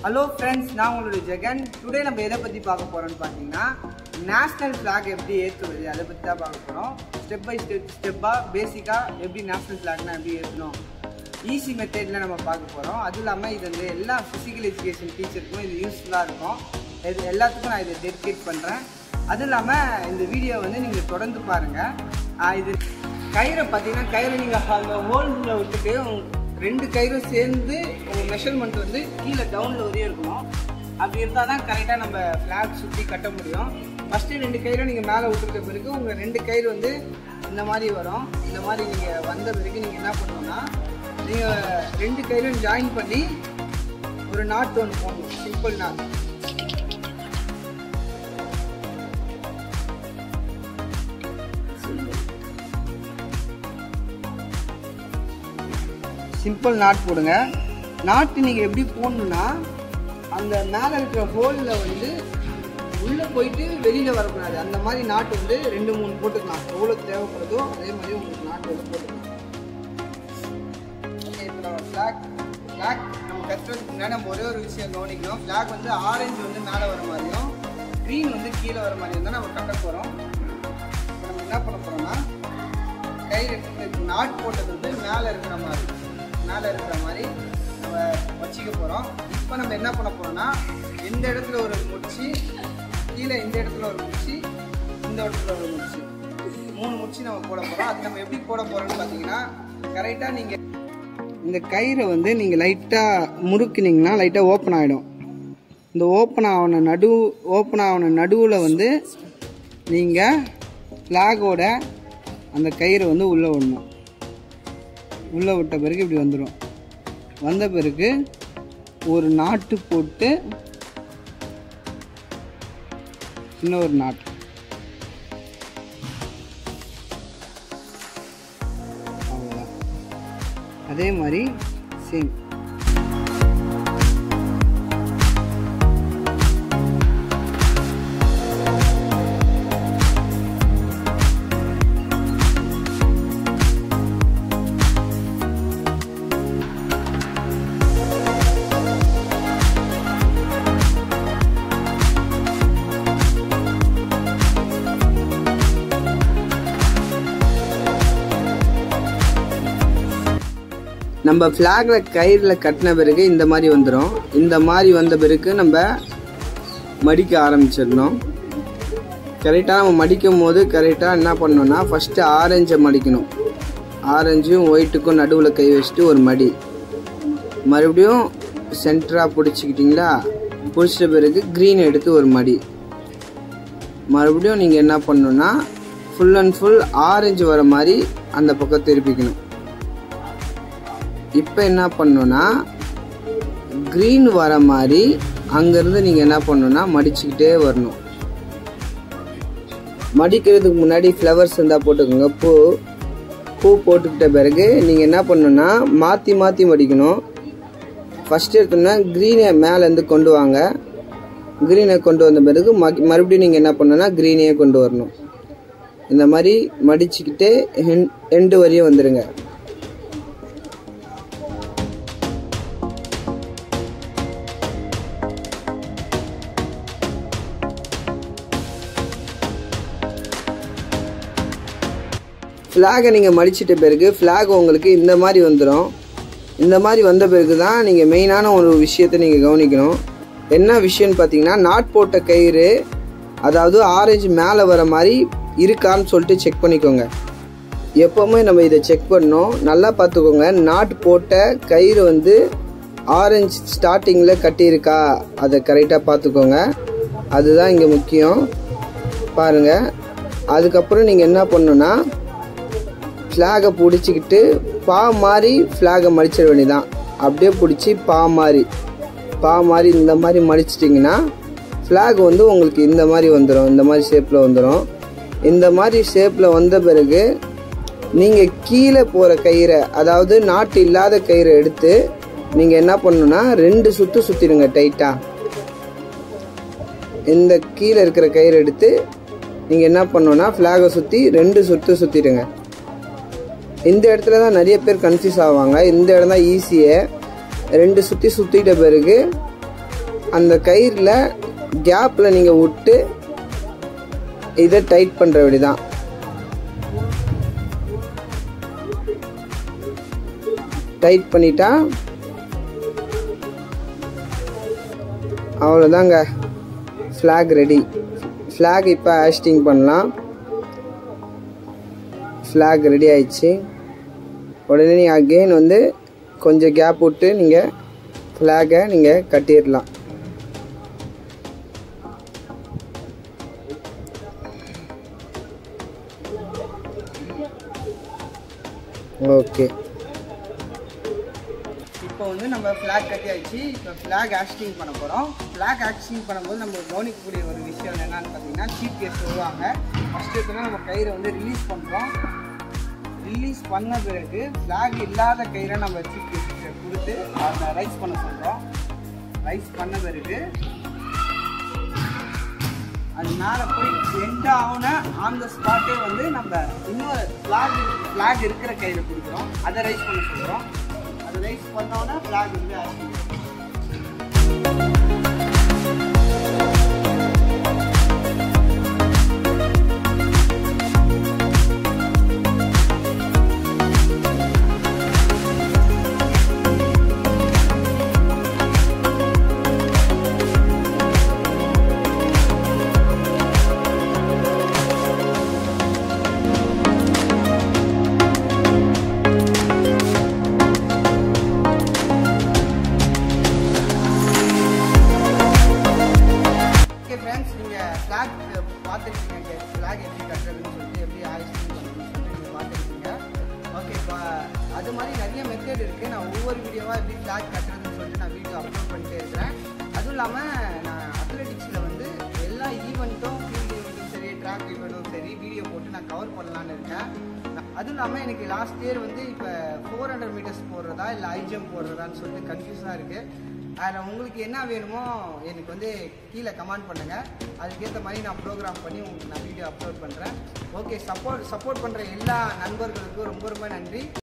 Hello friends நான் உங்களுடைய Jagan today நம்ம எதை பற்றி பார்க்க போகிறோம்னு பார்த்தீங்கன்னா நேஷ்னல் ஃப்ளாக் எப்படி ஏற்றுவது அதை பற்றி தான் பார்க்க போகிறோம் ஸ்டெப் பை ஸ்டெப் ஸ்டெப்பாக பேசிக்காக எப்படி நேஷ்னல் ஃப்ளாக்னா எப்படி ஏற்றணும் ஈஸி மெத்தடில் நம்ம பார்க்க போகிறோம் அதுவும் இல்லாமல் இது வந்து எல்லா ஃபிசிக்கல் எஜுகேஷன் டீச்சருக்கும் இது யூஸ்ஃபுல்லாக இருக்கும் இது எல்லாத்துக்கும் நான் இதை டெடிகேட் பண்ணுறேன் அதுவும் இல்லாமல் இந்த வீடியோ வந்து நீங்கள் தொடர்ந்து பாருங்கள் இது கயிறை பார்த்தீங்கன்னா கயிறை நீங்கள் அந்த ஹோல்டில் விட்டுட்டு ரெண்டு கயிறும் சேர்ந்து உங்கள் மெஷர்மெண்ட் வந்து கீழே டவுனில் வரையும் இருக்கணும் அப்படி இருந்தால் தான் கரெக்டாக நம்ம ஃப்ளாக் சுற்றி கட்ட முடியும் ஃபஸ்ட்டு ரெண்டு கயிறும் நீங்கள் மேலே விட்டுருக்க பிறகு உங்கள் ரெண்டு கயிறு வந்து இந்த மாதிரி வரும் இந்த மாதிரி நீங்கள் வந்த பிறகு நீங்கள் என்ன பண்ணணும்னா நீங்கள் ரெண்டு கயிறும் ஜாயின் பண்ணி ஒரு நாட் ஒன்று போடணும் சிம்பிள் நாட் சிம்பிள் நாட் போடுங்க நாட்டு நீங்கள் எப்படி போடணுன்னா அந்த மேலே இருக்கிற ஹோலில் வந்து உள்ளே போயிட்டு வெளியில் வரக்கூடாது அந்த மாதிரி நாட்டு வந்து ரெண்டு மூணு போட்டுக்கலாம் எவ்வளோ தேவைப்படுதோ அதே மாதிரி உங்களுக்கு நாட்டு வந்து போட்டுக்கலாம் ஓகே இப்போ நம்ம ஃப்ளாக் ஃப்ளாக் நம்ம கட்டுறதுக்கு முன்னாடி நம்ம ஒரே ஒரு விஷயம் கவனிக்கணும் ஃப்ளாக் வந்து ஆரஞ்சு வந்து மேலே வர மாதிரியும் க்ரீன் வந்து கீழே வர மாதிரியும் தான் நம்ம கட்ட போகிறோம் இப்போ நம்ம என்ன பண்ண போகிறோம்னா கயிறு நாட் போட்டது வந்து மேலே இருக்கிற மாதிரி மேலே இருக்கிற மாதிரி நம்ம வச்சுக்க போகிறோம் இப்போ நம்ம என்ன பண்ண போகிறோம்னா இந்த இடத்துல ஒரு முடிச்சு கீழே இந்த இடத்துல ஒரு முடிச்சு இந்த இடத்துல ஒரு முடிச்சு மூணு முடிச்சு நம்ம போட போகிறோம் அது நம்ம எப்படி போட போகிறோம்னு பார்த்தீங்கன்னா கரெக்டாக நீங்கள் இந்த கயிறை வந்து நீங்கள் லைட்டாக முறுக்குனீங்கன்னா லைட்டாக ஓப்பன் ஆகிடும் இந்த ஓப்பன் ஆகின நடு ஓப்பன் ஆகின நடுவில் வந்து நீங்கள் ஃப்ளாகோட அந்த கயிறை வந்து உள்ளே விடணும் உள்ளே விட்ட பிறகு இப்படி வந்துடும் வந்த பிறகு ஒரு நாட்டு போட்டு இன்னொரு நாட்டு அவ்வளோதான் அதே மாதிரி சேம் நம்ம ஃப்ளாக்ல கயிறில் கட்டின பிறகு இந்த மாதிரி வந்துடும் இந்த மாதிரி வந்த பிறகு நம்ம மடிக்க ஆரம்பிச்சிடணும் கரெக்டாக நம்ம மடிக்கும் போது கரெக்டாக என்ன பண்ணணும்னா ஃபஸ்ட்டு ஆரஞ்சை மடிக்கணும் ஆரஞ்சும் ஒயிட்டுக்கும் நடுவில் கை வச்சுட்டு ஒரு மடி மறுபடியும் சென்டராக பிடிச்சிக்கிட்டிங்களா பிடிச்சிட்ட பிறகு க்ரீன் எடுத்து ஒரு மடி மறுபடியும் நீங்கள் என்ன பண்ணணுன்னா ஃபுல் அண்ட் ஃபுல் ஆரஞ்சு வர மாதிரி அந்த பக்கம் திருப்பிக்கணும் இப்போ என்ன பண்ணணும்னா க்ரீன் வர மாதிரி அங்கேருந்து நீங்கள் என்ன பண்ணணும்னா மடிச்சுக்கிட்டே வரணும் மடிக்கிறதுக்கு முன்னாடி ஃப்ளவர்ஸ் இருந்தால் போட்டுக்கோங்க பூ பூ போட்டுக்கிட்ட பிறகு நீங்கள் என்ன பண்ணணும்னா மாற்றி மாற்றி மடிக்கணும் ஃபஸ்ட்டு எடுத்தோம்னா க்ரீனை மேலேருந்து கொண்டு வாங்க க்ரீனை கொண்டு வந்த பிறகு மறுபடியும் நீங்கள் என்ன பண்ணணும்னா க்ரீனையே கொண்டு வரணும் இந்த மாதிரி மடிச்சுக்கிட்டே எண்டு வரையும் வந்துடுங்க ஃப்ளாகை நீங்கள் மடிச்சிட்ட பிறகு ஃப்ளாக் உங்களுக்கு இந்த மாதிரி வந்துடும் இந்த மாதிரி வந்த பிறகு தான் நீங்கள் மெயினான ஒரு விஷயத்தை நீங்கள் கவனிக்கணும் என்ன விஷயம்னு பார்த்தீங்கன்னா நாட் போட்ட கயிறு அதாவது ஆரஞ்சு மேலே வர மாதிரி இருக்கான்னு சொல்லிட்டு செக் பண்ணிக்கோங்க எப்போவுமே நம்ம இதை செக் பண்ணோம் நல்லா பார்த்துக்கோங்க நாட் போட்ட கயிறு வந்து ஆரஞ்சு ஸ்டார்டிங்கில் கட்டியிருக்கா அதை கரெக்டாக பார்த்துக்கோங்க அதுதான் இங்கே முக்கியம் பாருங்கள் அதுக்கப்புறம் நீங்கள் என்ன பண்ணணுன்னா ஃப்ளாகை பிடிச்சிக்கிட்டு பா மாதிரி ஃப்ளாகை மடிச்சிட வேண்டியதான் அப்படியே பிடிச்சி பா மாதிரி பா மாதிரி இந்த மாதிரி மடிச்சிட்டிங்கன்னா ஃப்ளாக் வந்து உங்களுக்கு இந்த மாதிரி வந்துடும் இந்த மாதிரி ஷேப்பில் வந்துடும் இந்த மாதிரி ஷேப்பில் வந்த பிறகு நீங்கள் கீழே போகிற கயிறை அதாவது நாட்டு இல்லாத கயிறை எடுத்து நீங்கள் என்ன பண்ணணுன்னா ரெண்டு சுற்று சுற்றிடுங்க டைட்டாக இந்த கீழே இருக்கிற கயிறு எடுத்து நீங்கள் என்ன பண்ணணுன்னா ஃப்ளாகை சுற்றி ரெண்டு சுற்று சுற்றிடுங்க இந்த இடத்துல தான் நிறைய பேர் கன்ஃபியூஸ் ஆவாங்க இந்த இடம் தான் ஈஸியே ரெண்டு சுற்றி சுற்றிட்ட பிறகு அந்த கயிறில் கேப்பில் நீங்கள் விட்டு இதை டைட் பண்ணுற தான் டைட் பண்ணிட்டா அவ்வளோதாங்க ஃப்ளாக் ரெடி ஃப்ளாக் இப்போ ஹேஸ்டிங் பண்ணலாம் ஃப்ளாக் ரெடி ஆயிடுச்சு உடனே நீங்கள் அகெயின் வந்து கொஞ்சம் கேப் விட்டு நீங்கள் ஃப்ளாகை நீங்கள் கட்டிடலாம் ஓகே இப்போ வந்து நம்ம ஃப்ளாக் கட்டி ஆயிடுச்சு இப்போ ஃப்ளாக் ஆக்டிங் பண்ண போகிறோம் ஃப்ளாக் ஆக்டிங் பண்ணும்போது நம்ம கவனிக்கக்கூடிய ஒரு விஷயம் என்னன்னு பார்த்தீங்கன்னா சீஃப் கெஸ்ட் வருவாங்க ஃபஸ்ட்டு எடுத்தோன்னா நம்ம கயிறை வந்து ரிலீஸ் பண்ணுறோம் ரிலீஸ் பண்ண பிறகு ஃப்ளாக் இல்லாத கயிறை நம்ம சீஃப் கெஸ்ட்டு கொடுத்து அதை ரைஸ் பண்ண சொல்கிறோம் ரைஸ் பண்ண பிறகு அது மேலே போய் எண்ட் ஆகுன ஆன் த ஸ்பாட்டே வந்து நம்ம இன்னொரு ஃப்ளாக் ஃப்ளாக் இருக்கிற கையில் கொடுக்குறோம் அதை ரைஸ் பண்ண சொல்கிறோம் அதை ரைஸ் பண்ணோன்னா ஃப்ளாக் வந்து active ஆகும். ஓகே ஃப்ரெண்ட்ஸ் நீங்கள் ஃப்ளாக் பார்த்துருக்கீங்க ஃப்ளாக் எப்படி கட்டுறதுன்னு சொல்லிட்டு எப்படி ஆயிஸ்டிங் பண்ணணும்னு சொல்லிட்டு நீங்கள் பார்த்துருக்கீங்க ஓகே இப்போ அது மாதிரி நிறைய மெத்தட் இருக்குது நான் ஒவ்வொரு வீடியோவாக எப்படி ஃப்ளாக் கட்டுறதுன்னு சொல்லிட்டு நான் வீடியோ அப்லோட் பண்ணிட்டே இருக்கிறேன் அதுவும் இல்லாமல் நான் அத்லெட்டிக்ஸில் வந்து எல்லா ஈவெண்ட்டும் ஃபீல்டு ஈவெண்ட்டும் சரி ட்ராக் ஈவெண்ட்டும் சரி வீடியோ போட்டு நான் கவர் பண்ணலான்னு இருக்கேன் நான் அதுவும் இல்லாமல் எனக்கு லாஸ்ட் இயர் வந்து இப்போ ஃபோர் ஹண்ட்ரட் மீட்டர்ஸ் போடுறதா இல்லை ஹை ஜம்ப் போடுறதான்னு சொல்லிட்டு கன்ஃபியூஸாக இருக்குது அதில் உங்களுக்கு என்ன வேணுமோ எனக்கு வந்து கீழே கமெண்ட் பண்ணுங்கள் அதுக்கேற்ற மாதிரி நான் ப்ரோக்ராம் பண்ணி உங்களுக்கு நான் வீடியோ அப்லோட் பண்ணுறேன் ஓகே சப்போர்ட் சப்போர்ட் பண்ணுற எல்லா நண்பர்களுக்கும் ரொம்ப ரொம்ப நன்றி